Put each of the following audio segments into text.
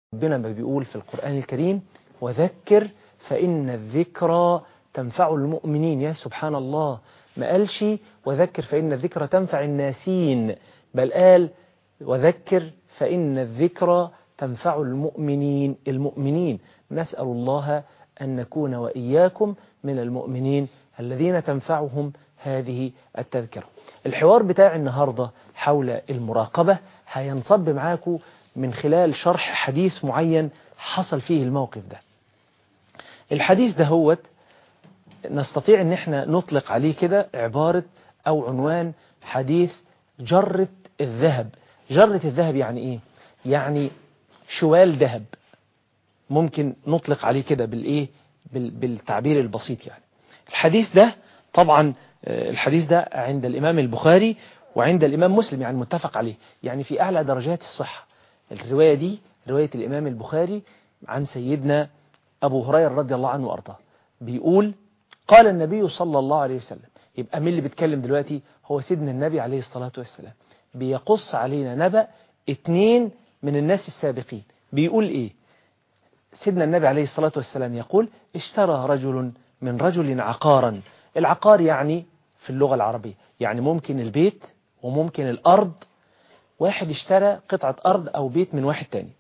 ربنا ما بيقول في القرآن الكريم وذكر فإن الذكرى تنفع المؤمنين يا سبحان الله ما قالش وذكر فإن الذكرى تنفع الناسين بل قال وذكر فإن الذكرى تنفع المؤمنين المؤمنين نسأل الله أن نكون وإياكم من المؤمنين الذين تنفعهم هذه التذكرة الحوار بتاع النهاردة حول المراقبة هينصب معاكم من خلال شرح حديث معين حصل فيه الموقف ده الحديث ده هو نستطيع ان احنا نطلق عليه كده عبارة او عنوان حديث جرة الذهب جرة الذهب يعني ايه يعني شوال ذهب ممكن نطلق عليه كده بالايه بالتعبير البسيط يعني الحديث ده طبعا الحديث ده عند الامام البخاري وعند الامام مسلم يعني متفق عليه يعني في اعلى درجات الصحة الرواية دي رواية الامام البخاري عن سيدنا ابو هريرة رضي الله عنه وارضاه بيقول قال النبي صلى الله عليه وسلم يبقى مين اللي بيتكلم دلوقتي هو سيدنا النبي عليه الصلاة والسلام بيقص علينا نبأ اتنين من الناس السابقين بيقول ايه سيدنا النبي عليه الصلاة والسلام يقول اشترى رجل من رجل عقارا العقار يعني في اللغة العربية يعني ممكن البيت وممكن الأرض واحد اشترى قطعة أرض أو بيت من واحد تاني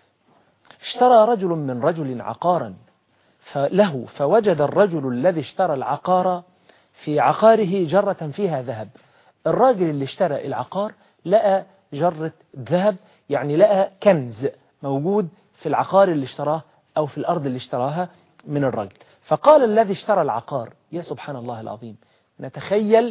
اشترى رجل من رجل عقارا فله فوجد الرجل الذي اشترى العقار في عقاره جرة فيها ذهب الراجل اللي اشترى العقار لقى جرة ذهب يعني لقى كنز موجود في العقار اللي اشتراه أو في الأرض اللي اشتراها من الرجل فقال الذي اشترى العقار يا سبحان الله العظيم نتخيل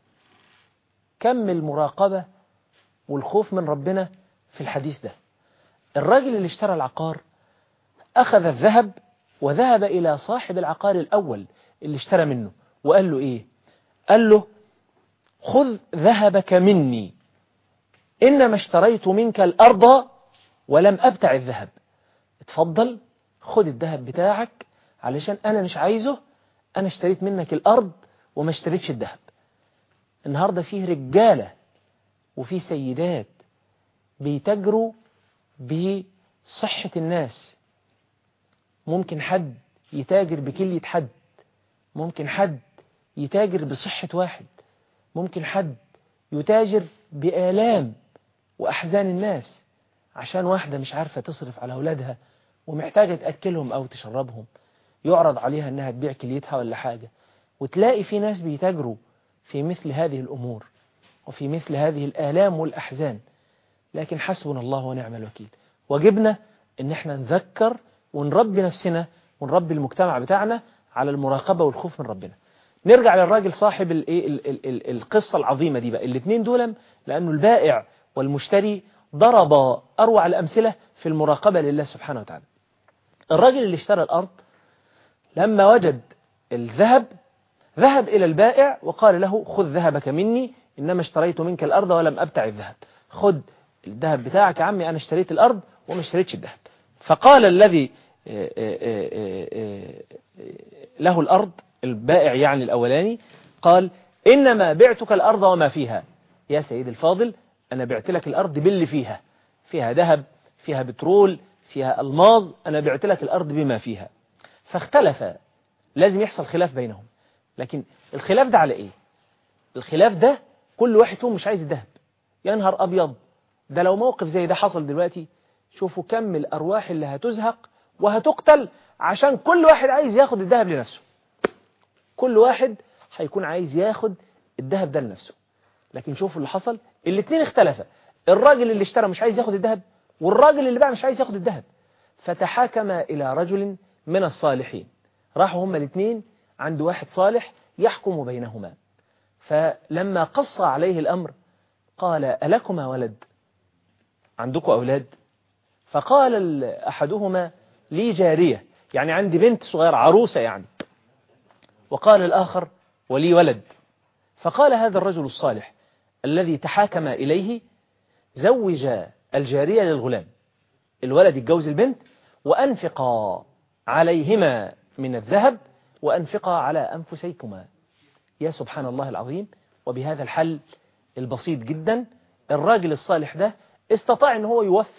كم المراقبة والخوف من ربنا في الحديث ده الراجل اللي اشترى العقار أخذ الذهب وذهب إلى صاحب العقار الأول اللي اشترى منه وقال له إيه قال له خذ ذهبك مني إنما اشتريت منك الأرض ولم أبتع الذهب اتفضل خد الذهب بتاعك علشان أنا مش عايزه أنا اشتريت منك الأرض وما اشتريتش الذهب النهاردة فيه رجالة وفيه سيدات بيتجروا بصحة الناس ممكن حد يتاجر بكلية حد ممكن حد يتاجر بصحة واحد ممكن حد يتاجر بآلام وأحزان الناس عشان واحدة مش عارفة تصرف على أولادها ومحتاجة تأكلهم أو تشربهم يعرض عليها أنها تبيع كليتها ولا حاجة وتلاقي في ناس بيتاجروا في مثل هذه الأمور وفي مثل هذه الآلام والأحزان لكن حسبنا الله ونعم الوكيل واجبنا ان احنا نذكر ونربي نفسنا ونربي المجتمع بتاعنا على المراقبة والخوف من ربنا نرجع للراجل صاحب ال ال ال ال القصة العظيمة دي بقى الاثنين دول لأنه البائع والمشتري ضرب أروع الأمثلة في المراقبة لله سبحانه وتعالى الراجل اللي اشترى الأرض لما وجد الذهب ذهب إلى البائع وقال له خذ ذهبك مني إنما اشتريت منك الأرض ولم أبتع الذهب خذ الذهب بتاعك يا عمي أنا اشتريت الأرض وما اشتريتش الذهب فقال الذي له الأرض البائع يعني الأولاني قال إنما بعتك الأرض وما فيها يا سيد الفاضل أنا بعت لك الأرض باللي فيها فيها ذهب فيها بترول فيها الماظ أنا بعت لك الأرض بما فيها فاختلف لازم يحصل خلاف بينهم لكن الخلاف ده على إيه الخلاف ده كل واحد فيهم مش عايز الذهب يا نهار أبيض ده لو موقف زي ده حصل دلوقتي شوفوا كم الأرواح اللي هتزهق وهتقتل عشان كل واحد عايز ياخد الذهب لنفسه كل واحد هيكون عايز ياخد الذهب ده لنفسه لكن شوفوا اللي حصل الاثنين اختلفا الراجل اللي اشترى مش عايز ياخد الذهب والراجل اللي باع مش عايز ياخد الذهب فتحاكم إلى رجل من الصالحين راحوا هما الاثنين عند واحد صالح يحكم بينهما فلما قص عليه الأمر قال ألكما ولد عندكم أولاد فقال أحدهما لي جارية يعني عندي بنت صغيرة عروسة يعني وقال الآخر ولي ولد فقال هذا الرجل الصالح الذي تحاكم إليه زوج الجارية للغلام الولد يتجوز البنت وأنفقا عليهما من الذهب وأنفقا على أنفسيكما يا سبحان الله العظيم وبهذا الحل البسيط جدا الراجل الصالح ده استطاع ان هو يوفق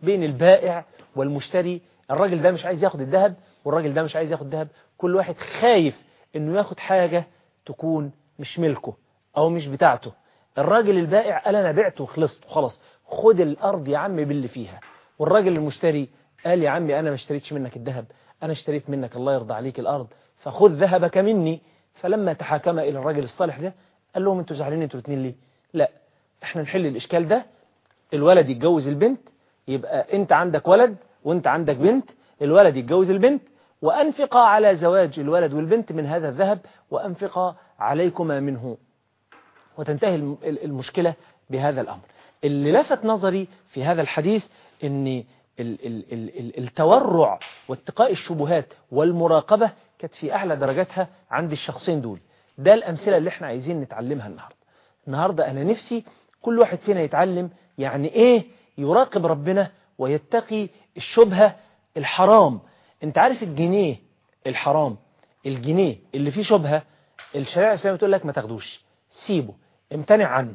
بين البائع والمشتري الراجل ده مش عايز ياخد الذهب والراجل ده مش عايز ياخد الذهب كل واحد خايف انه ياخد حاجة تكون مش ملكه او مش بتاعته الراجل البائع قال انا بعته وخلصت خلاص خد الارض يا عم باللي فيها والراجل المشتري قال يا عمي انا ما اشتريتش منك الذهب انا اشتريت منك الله يرضى عليك الارض فخذ ذهبك مني فلما تحاكم الى الراجل الصالح ده قال لهم انتوا زعلانين انتوا الاثنين ليه لا احنا نحل الاشكال ده الولد يتجوز البنت يبقى انت عندك ولد وانت عندك بنت الولد يتجوز البنت وأنفقا على زواج الولد والبنت من هذا الذهب وأنفقا عليكما منه وتنتهي المشكلة بهذا الأمر اللي لفت نظري في هذا الحديث أن التورع واتقاء الشبهات والمراقبة كانت في أعلى درجاتها عند الشخصين دول ده الأمثلة اللي احنا عايزين نتعلمها النهاردة النهاردة أنا نفسي كل واحد فينا يتعلم يعني إيه يراقب ربنا ويتقي الشبهة الحرام انت عارف الجنيه الحرام الجنيه اللي فيه شبهة الشريعة الإسلامية بتقول لك ما تاخدوش سيبه امتنع عنه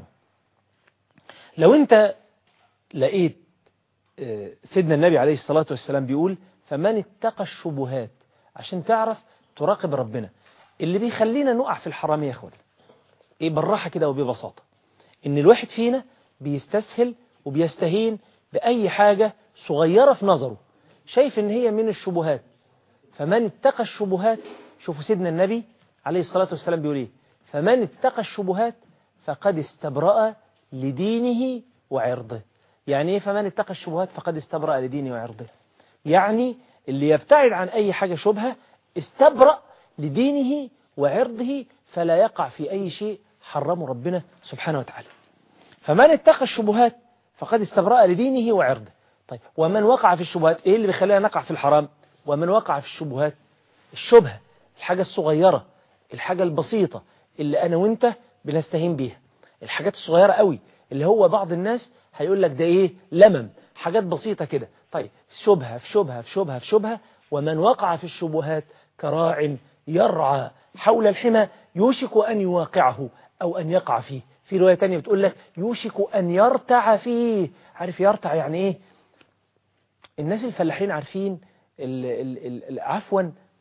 لو انت لقيت سيدنا النبي عليه الصلاة والسلام بيقول فمن اتقى الشبهات عشان تعرف تراقب ربنا اللي بيخلينا نقع في الحرام يا اخوان ايه بالراحة كده وببساطة ان الواحد فينا بيستسهل وبيستهين بأي حاجة صغيرة في نظره شايف ان هي من الشبهات فمن اتقى الشبهات شوفوا سيدنا النبي عليه الصلاة والسلام بيقول ايه فمن اتقى الشبهات فقد استبرأ لدينه وعرضه يعني ايه فمن اتقى الشبهات فقد استبرأ لدينه وعرضه يعني اللي يبتعد عن اي حاجة شبهة استبرأ لدينه وعرضه فلا يقع في اي شيء حرمه ربنا سبحانه وتعالى فمن اتقى الشبهات فقد استبرأ لدينه وعرضه طيب ومن وقع في الشبهات ايه اللي بيخلينا نقع في الحرام ومن وقع في الشبهات الشبهة الحاجة الصغيرة الحاجة البسيطة اللي انا وانت بنستهين بيها الحاجات الصغيرة قوي اللي هو بعض الناس هيقول لك ده ايه لمم حاجات بسيطة كده طيب شبهة في شبهة في شبهة في شبهة ومن وقع في الشبهات كراع يرعى حول الحمى يوشك أن يواقعه أو أن يقع فيه في رواية تانية بتقول لك يوشك أن يرتع فيه عارف يرتع يعني ايه الناس الفلاحين عارفين ال ال ال عفوا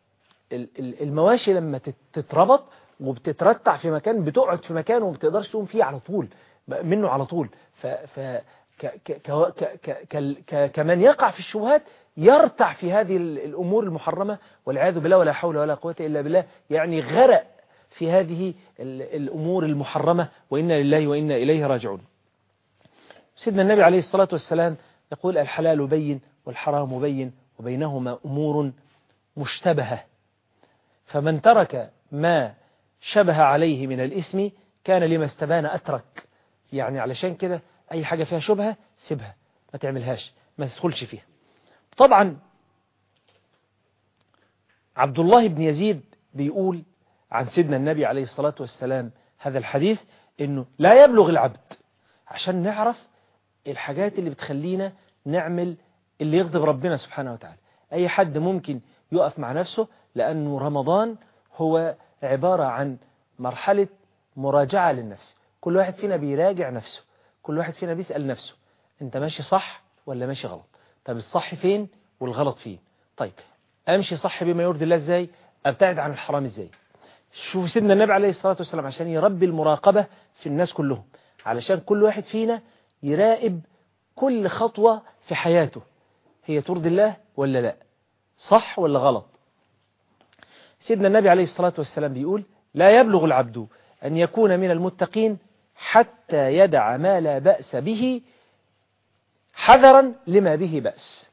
المواشي لما تتربط وبتترتع في مكان بتقعد في مكان وما بتقدرش تقوم فيه على طول منه على طول ف, ف ك ك ك ك ك كمن يقع في الشبهات يرتع في هذه الأمور المحرمة والعياذ بالله ولا حول ولا قوة إلا بالله يعني غرق في هذه الأمور المحرمة وإنا لله وإنا إليه راجعون سيدنا النبي عليه الصلاة والسلام يقول الحلال بين والحرام بين وبينهما أمور مشتبهة فمن ترك ما شبه عليه من الإثم كان لما استبان أترك يعني علشان كده أي حاجة فيها شبهة سيبها ما تعملهاش ما تدخلش فيها طبعا عبد الله بن يزيد بيقول عن سيدنا النبي عليه الصلاة والسلام هذا الحديث انه لا يبلغ العبد عشان نعرف الحاجات اللي بتخلينا نعمل اللي يغضب ربنا سبحانه وتعالى اي حد ممكن يقف مع نفسه لانه رمضان هو عبارة عن مرحلة مراجعة للنفس كل واحد فينا بيراجع نفسه كل واحد فينا بيسأل نفسه انت ماشي صح ولا ماشي غلط طب الصح فين والغلط فين طيب امشي صح بما يرضي الله ازاي ابتعد عن الحرام ازاي شوف سيدنا النبي عليه الصلاة والسلام عشان يربي المراقبة في الناس كلهم علشان كل واحد فينا يراقب كل خطوة في حياته هي ترضي الله ولا لا صح ولا غلط سيدنا النبي عليه الصلاة والسلام بيقول لا يبلغ العبد أن يكون من المتقين حتى يدع ما لا بأس به حذرا لما به بأس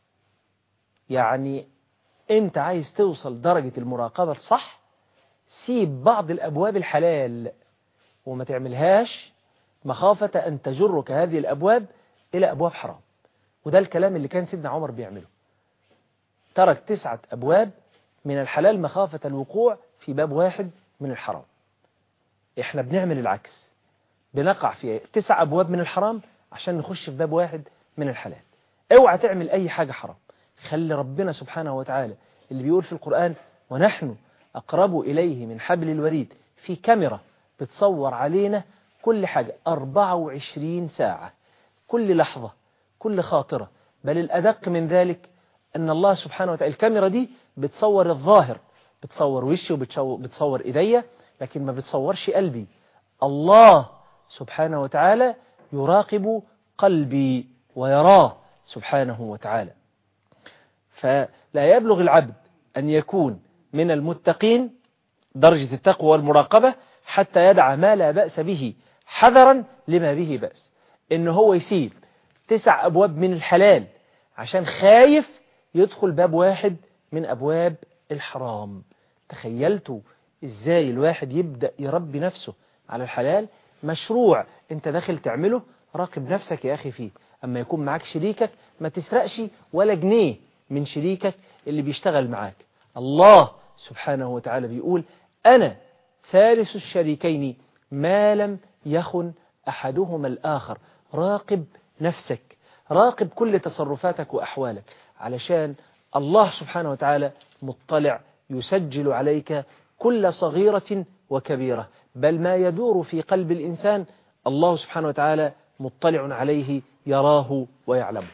يعني انت عايز توصل درجة المراقبة الصح سيب بعض الأبواب الحلال وما تعملهاش مخافة أن تجرك هذه الأبواب إلى أبواب حرام وده الكلام اللي كان سيدنا عمر بيعمله ترك تسعة أبواب من الحلال مخافة الوقوع في باب واحد من الحرام احنا بنعمل العكس بنقع في تسع أبواب من الحرام عشان نخش في باب واحد من الحلال اوعى تعمل أي حاجة حرام خلي ربنا سبحانه وتعالى اللي بيقول في القرآن ونحن أقرب إليه من حبل الوريد في كاميرا بتصور علينا كل حاجة 24 ساعة كل لحظة كل خاطرة بل الأدق من ذلك أن الله سبحانه وتعالى الكاميرا دي بتصور الظاهر بتصور وشي وبتصور إيديا لكن ما بتصورش قلبي الله سبحانه وتعالى يراقب قلبي ويراه سبحانه وتعالى فلا يبلغ العبد أن يكون من المتقين درجة التقوى والمراقبة حتى يدع ما لا بأس به حذرا لما به بأس إن هو يسيب تسع أبواب من الحلال عشان خايف يدخل باب واحد من أبواب الحرام تخيلتوا إزاي الواحد يبدأ يربي نفسه على الحلال مشروع انت داخل تعمله راقب نفسك يا أخي فيه أما يكون معاك شريكك ما تسرقش ولا جنيه من شريكك اللي بيشتغل معاك الله سبحانه وتعالى بيقول أنا ثالث الشريكين ما لم يخن أحدهما الآخر راقب نفسك راقب كل تصرفاتك وأحوالك علشان الله سبحانه وتعالى مطلع يسجل عليك كل صغيرة وكبيرة بل ما يدور في قلب الإنسان الله سبحانه وتعالى مطلع عليه يراه ويعلمه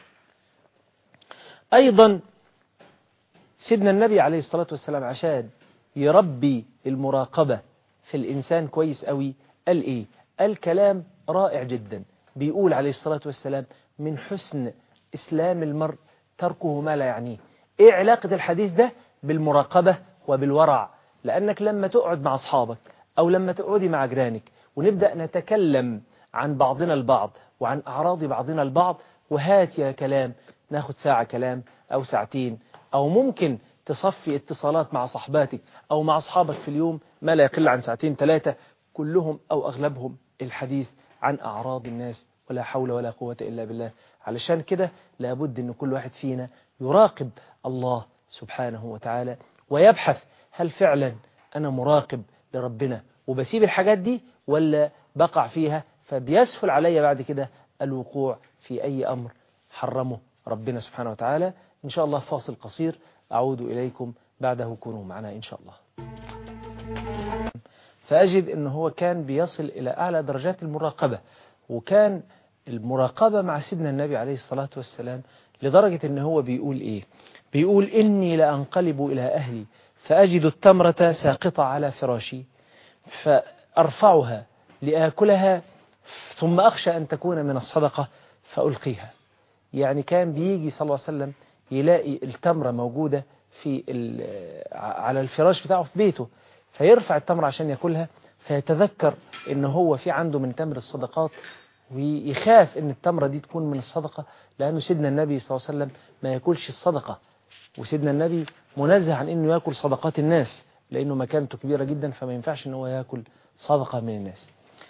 أيضا سيدنا النبي عليه الصلاة والسلام عشان يربي المراقبة في الإنسان كويس قوي قال إيه قال كلام رائع جدا بيقول عليه الصلاة والسلام من حسن إسلام المرء تركه ما لا يعنيه إيه علاقة الحديث ده بالمراقبة وبالورع لأنك لما تقعد مع أصحابك أو لما تقعدي مع جيرانك ونبدأ نتكلم عن بعضنا البعض وعن أعراض بعضنا البعض وهات يا كلام ناخد ساعة كلام أو ساعتين أو ممكن تصفي اتصالات مع صحباتك أو مع أصحابك في اليوم ما لا يقل عن ساعتين ثلاثة كلهم أو أغلبهم الحديث عن أعراض الناس ولا حول ولا قوة إلا بالله علشان كده لابد أن كل واحد فينا يراقب الله سبحانه وتعالى ويبحث هل فعلا أنا مراقب لربنا وبسيب الحاجات دي ولا بقع فيها فبيسهل علي بعد كده الوقوع في أي أمر حرمه ربنا سبحانه وتعالى إن شاء الله فاصل قصير أعود إليكم بعده كونوا معنا إن شاء الله فأجد أنه هو كان بيصل إلى أعلى درجات المراقبة وكان المراقبة مع سيدنا النبي عليه الصلاة والسلام لدرجة أنه هو بيقول إيه بيقول إني لأنقلب إلى أهلي فأجد التمرة ساقطة على فراشي فأرفعها لآكلها ثم أخشى أن تكون من الصدقة فألقيها يعني كان بيجي صلى الله عليه وسلم يلاقي التمرة موجودة في على الفراش بتاعه في بيته فيرفع التمرة عشان يأكلها فيتذكر ان هو في عنده من تمر الصدقات ويخاف ان التمرة دي تكون من الصدقة لأنه سيدنا النبي صلى الله عليه وسلم ما يأكلش الصدقة وسيدنا النبي منزه عن انه يأكل صدقات الناس لأنه مكانته كبيرة جدا فما ينفعش ان هو يأكل صدقة من الناس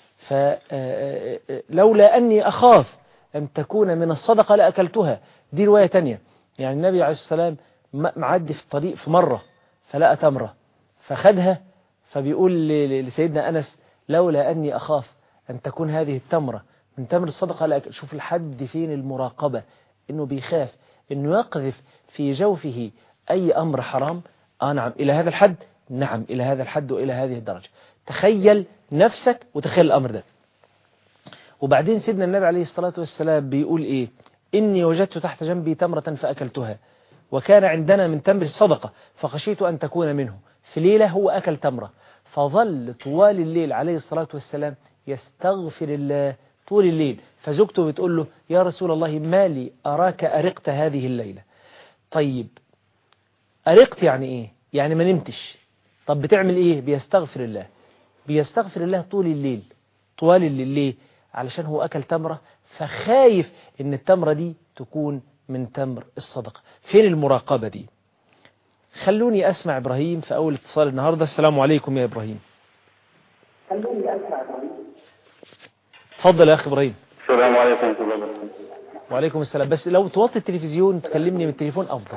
فلولا أني أخاف أن تكون من الصدقة لأكلتها دي رواية تانية يعني النبي عليه السلام معدي في الطريق في مرة فلقى تمرة فخدها فبيقول لسيدنا أنس لولا أني أخاف أن تكون هذه التمرة من تمر الصدقة لأكل شوف الحد فين المراقبة إنه بيخاف إنه يقذف في جوفه أي أمر حرام آه نعم إلى هذا الحد نعم إلى هذا الحد وإلى هذه الدرجة تخيل نفسك وتخيل الأمر ده وبعدين سيدنا النبي عليه الصلاة والسلام بيقول إيه إني وجدت تحت جنبي تمرة فأكلتها وكان عندنا من تمر الصدقة فخشيت أن تكون منه في ليلة هو أكل تمرة فظل طوال الليل عليه الصلاة والسلام يستغفر الله طول الليل فزوجته بتقول له يا رسول الله ما لي أراك أرقت هذه الليلة طيب أرقت يعني إيه يعني ما نمتش طب بتعمل إيه بيستغفر الله بيستغفر الله طول الليل طوال الليل ليه علشان هو أكل تمرة فخايف ان التمرة دي تكون من تمر الصدقة فين المراقبة دي خلوني أسمع إبراهيم في أول اتصال النهاردة السلام عليكم يا إبراهيم خلوني أسمع إبراهيم تفضل يا أخي إبراهيم السلام عليكم ورحمة الله وبركاته وعليكم السلام بس لو توطي التلفزيون تكلمني من التليفون أفضل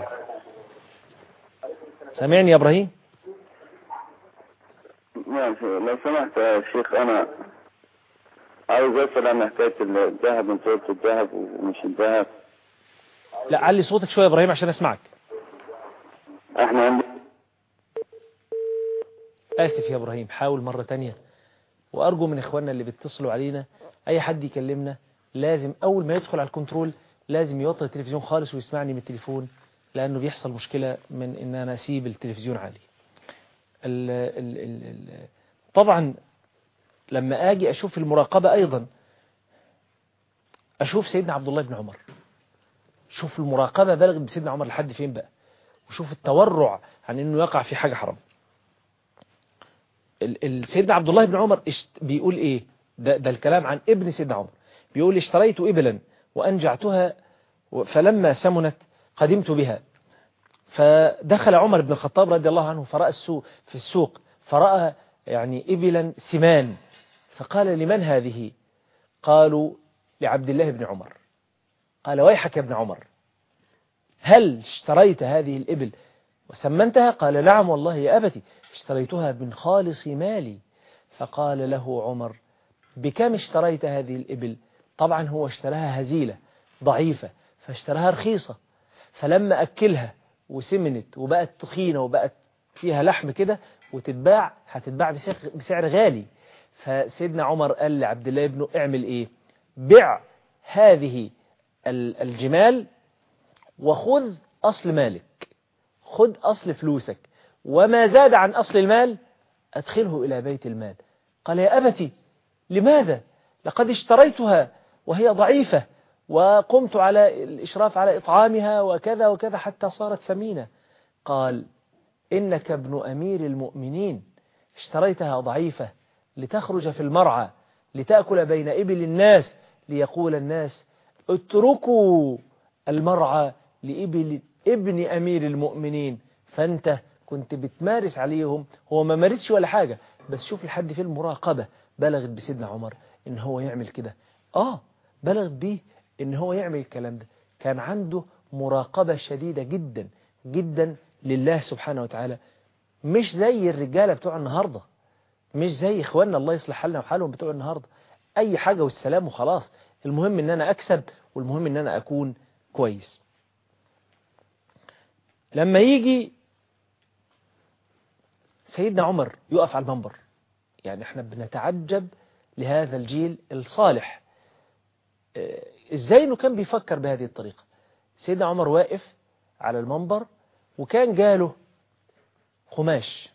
سامعني يا إبراهيم ماشي لو سمحت يا شيخ أنا عاوز أسأل عن حكاية الذهب من صورة الذهب ومش الذهب لا علي صوتك شوية يا إبراهيم عشان أسمعك احنا عندنا آسف يا إبراهيم حاول مرة تانية وأرجو من إخواننا اللي بيتصلوا علينا أي حد يكلمنا لازم أول ما يدخل على الكنترول لازم يوطي التلفزيون خالص ويسمعني من التليفون لأنه بيحصل مشكلة من إن أنا أسيب التلفزيون عالي ال ال ال ال طبعا لما أجي أشوف المراقبة أيضا أشوف سيدنا عبد الله بن عمر شوف المراقبة بلغت بسيدنا عمر لحد فين بقى وشوف التورع عن انه يقع في حاجة حرام سيدنا عبد الله بن عمر بيقول ايه ده, ده الكلام عن ابن سيدنا عمر بيقول اشتريت ابلا وانجعتها فلما سمنت قدمت بها فدخل عمر بن الخطاب رضي الله عنه فرأى السوق في السوق فرأى يعني إبلا سمان فقال لمن هذه قالوا لعبد الله بن عمر قال ويحك يا ابن عمر هل اشتريت هذه الإبل وسمنتها قال نعم والله يا أبتي اشتريتها من خالص مالي فقال له عمر بكم اشتريت هذه الإبل طبعا هو اشتراها هزيلة ضعيفة فاشتراها رخيصة فلما أكلها وسمنت وبقت تخينة وبقت فيها لحم كده وتتباع هتتباع بسعر غالي فسيدنا عمر قال لعبد الله ابنه اعمل ايه بع هذه الجمال وخذ أصل مالك خذ أصل فلوسك وما زاد عن أصل المال أدخله إلى بيت المال قال يا أبتي لماذا لقد اشتريتها وهي ضعيفة وقمت على الإشراف على إطعامها وكذا وكذا حتى صارت سمينة قال إنك ابن أمير المؤمنين اشتريتها ضعيفة لتخرج في المرعى لتأكل بين إبل الناس ليقول الناس اتركوا المرعى لإبل ابن أمير المؤمنين فأنت كنت بتمارس عليهم هو ما مارسش ولا حاجة بس شوف لحد في المراقبة بلغت بسيدنا عمر إن هو يعمل كده آه بلغت بيه إن هو يعمل الكلام ده كان عنده مراقبة شديدة جدا جدا لله سبحانه وتعالى مش زي الرجالة بتوع النهاردة مش زي إخواننا الله يصلح حالنا وحالهم بتوع النهاردة أي حاجة والسلام وخلاص المهم إن أنا أكسب والمهم إن أنا أكون كويس لما يجي سيدنا عمر يقف على المنبر يعني احنا بنتعجب لهذا الجيل الصالح ازاي انه كان بيفكر بهذه الطريقة سيدنا عمر واقف على المنبر وكان جاله قماش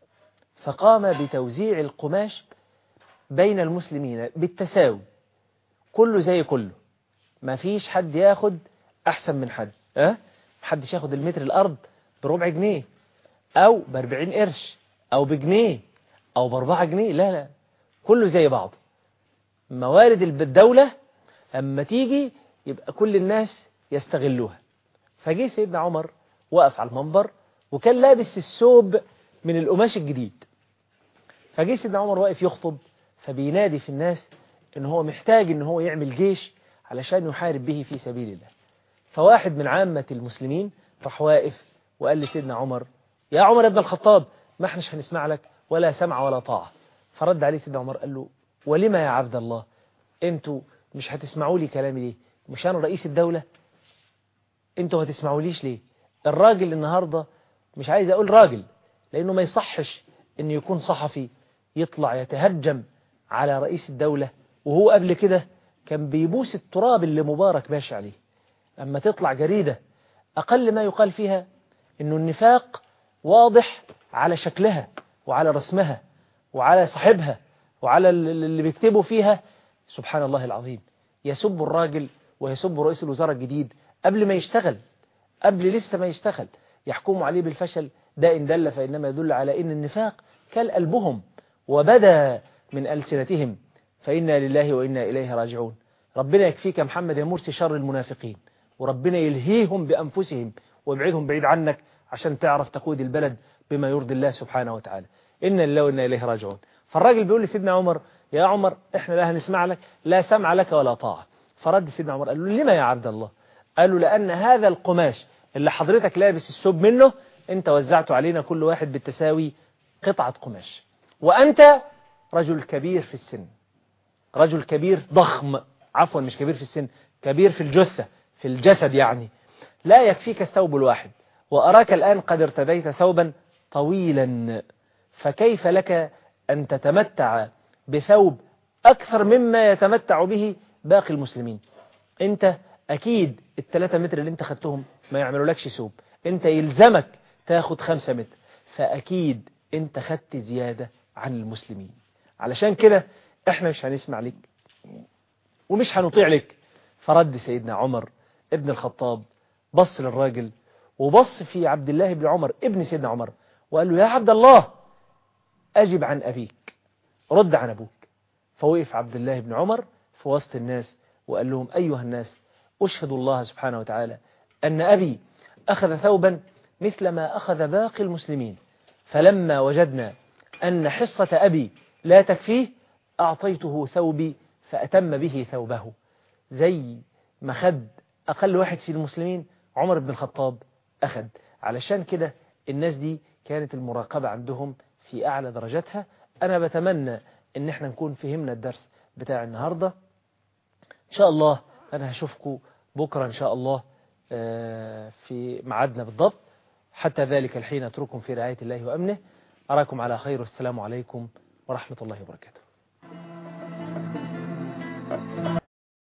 فقام بتوزيع القماش بين المسلمين بالتساوي كله زي كله ما فيش حد ياخد أحسن من حد أه؟ محدش ياخد المتر الأرض بربع جنيه أو باربعين قرش أو بجنيه أو باربعة جنيه لا لا كله زي بعض موارد الدولة أما تيجي يبقى كل الناس يستغلوها فجي سيدنا عمر وقف على المنبر وكان لابس الثوب من القماش الجديد فجي سيدنا عمر واقف يخطب فبينادي في الناس ان هو محتاج ان هو يعمل جيش علشان يحارب به في سبيل الله فواحد من عامة المسلمين راح واقف وقال لسيدنا عمر يا عمر ابن الخطاب ما احناش هنسمع لك ولا سمع ولا طاعة فرد عليه سيدنا عمر قال له ولما يا عبد الله انتوا مش هتسمعوا لي كلامي ليه مش انا رئيس الدولة انتوا ما تسمعوليش ليه الراجل النهاردة مش عايز اقول راجل لانه ما يصحش ان يكون صحفي يطلع يتهجم على رئيس الدولة وهو قبل كده كان بيبوس التراب اللي مبارك ماشي عليه أما تطلع جريدة أقل ما يقال فيها إنه النفاق واضح على شكلها وعلى رسمها وعلى صاحبها وعلى اللي بيكتبوا فيها سبحان الله العظيم يسب الراجل ويسب رئيس الوزراء الجديد قبل ما يشتغل قبل لسه ما يشتغل يحكموا عليه بالفشل ده إن دل فإنما يدل على إن النفاق كل قلبهم وبدا من ألسنتهم فإنا لله وإنا إليه راجعون ربنا يكفيك يا محمد يا مرسي شر المنافقين وربنا يلهيهم بأنفسهم ويبعدهم بعيد عنك عشان تعرف تقود البلد بما يرضي الله سبحانه وتعالى إنا لله وإنا إليه راجعون فالراجل بيقول لسيدنا عمر يا عمر إحنا لا هنسمع لك لا سمع لك ولا طاعة فرد سيدنا عمر قال له لما يا عبد الله قال له لأن هذا القماش اللي حضرتك لابس الثوب منه انت وزعته علينا كل واحد بالتساوي قطعة قماش وأنت رجل كبير في السن رجل كبير ضخم عفوا مش كبير في السن كبير في الجثة في الجسد يعني لا يكفيك الثوب الواحد وأراك الآن قد ارتديت ثوبا طويلا فكيف لك أن تتمتع بثوب أكثر مما يتمتع به باقي المسلمين أنت أكيد الثلاثة متر اللي انت خدتهم ما يعملوا لكش سوب انت يلزمك تاخد خمسة متر فأكيد انت خدت زيادة عن المسلمين علشان كده احنا مش هنسمع لك ومش هنطيع لك فرد سيدنا عمر ابن الخطاب بص للراجل وبص في عبد الله بن عمر ابن سيدنا عمر وقال له يا عبد الله أجب عن أبيك رد عن أبوك فوقف عبد الله بن عمر في وسط الناس وقال لهم أيها الناس أشهد الله سبحانه وتعالى أن أبي أخذ ثوبا مثل ما أخذ باقي المسلمين فلما وجدنا أن حصة أبي لا تكفيه أعطيته ثوبي فأتم به ثوبه زي ما خد أقل واحد في المسلمين عمر بن الخطاب أخد علشان كده الناس دي كانت المراقبة عندهم في أعلى درجاتها أنا بتمنى إن احنا نكون فهمنا الدرس بتاع النهاردة إن شاء الله أنا هشوفكم بكرة إن شاء الله في معادنا بالضبط حتى ذلك الحين أترككم في رعاية الله وأمنه أراكم على خير والسلام عليكم ورحمة الله وبركاته